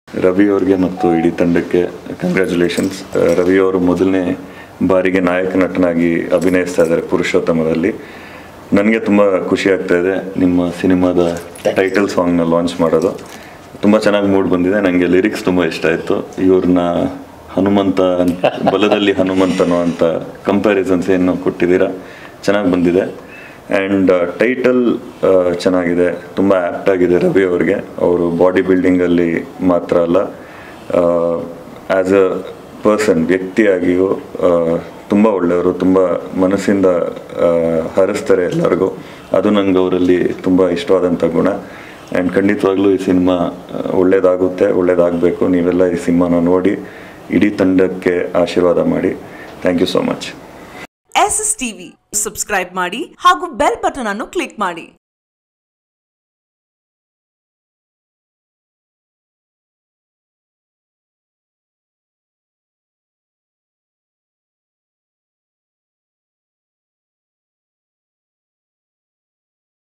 ರವಿ ಅವ್ರಿಗೆ ಮತ್ತು ಇಡೀ ತಂಡಕ್ಕೆ ಕಂಗ್ರ್ಯಾಚುಲೇಷನ್ಸ್ ರವಿ ಅವರು ಮೊದಲನೇ ಬಾರಿಗೆ ನಾಯಕ ನಟನಾಗಿ ಅಭಿನಯಿಸ್ತಾ ಇದ್ದಾರೆ ಪುರುಷೋತ್ತಮದಲ್ಲಿ ನನಗೆ ತುಂಬ ಖುಷಿ ಆಗ್ತಾ ಇದೆ ನಿಮ್ಮ ಸಿನಿಮಾದ ಟೈಟಲ್ ಸಾಂಗ್ನ ಲಾಂಚ್ ಮಾಡೋದು ತುಂಬ ಚೆನ್ನಾಗಿ ಮೂಡ್ ಬಂದಿದೆ ನನಗೆ ಲಿರಿಕ್ಸ್ ತುಂಬ ಇಷ್ಟ ಆಯಿತು ಇವ್ರನ್ನ ಹನುಮಂತ ಅಂತ- ಬಲದಲ್ಲಿ ಹನುಮಂತನೋ ಅಂತ ಕಂಪ್ಯಾರಿಸನ್ಸ್ ಏನು ಕೊಟ್ಟಿದ್ದೀರಾ ಚೆನ್ನಾಗಿ ಬಂದಿದೆ ಆ್ಯಂಡ್ ಟೈಟಲ್ ಚೆನ್ನಾಗಿದೆ ತುಂಬ ಆ್ಯಪ್ಟ್ ಆಗಿದೆ ರವಿ ಅವ್ರಿಗೆ ಅವರು ಬಾಡಿ ಬಿಲ್ಡಿಂಗಲ್ಲಿ ಮಾತ್ರ ಅಲ್ಲ ಆ್ಯಸ್ ಅ ಪರ್ಸನ್ ವ್ಯಕ್ತಿಯಾಗಿಯೂ ತುಂಬ ಒಳ್ಳೆಯವರು ತುಂಬ ಮನಸ್ಸಿಂದ ಆ, ಹರಿಸ್ತಾರೆ ಎಲ್ಲರಿಗೂ ಅದು ನಂಗೆ ಅವರಲ್ಲಿ ತುಂಬ ಇಷ್ಟವಾದಂಥ ಗುಣ ಆ್ಯಂಡ್ ಖಂಡಿತವಾಗ್ಲೂ ಈ ಸಿನಿಮಾ ಒಳ್ಳೇದಾಗುತ್ತೆ ಒಳ್ಳೇದಾಗಬೇಕು ನೀವೆಲ್ಲ ಈ ಸಿನಿಮಾನ ನೋಡಿ ಇಡೀ ತಂಡಕ್ಕೆ ಆಶೀರ್ವಾದ ಮಾಡಿ thank you so much S S TV subscribe ಮಾಡಿ ಹಾಗೂ ಬೆಲ್ ಬಟನ್ ಅನ್ನು ಕ್ಲಿಕ್ ಮಾಡಿ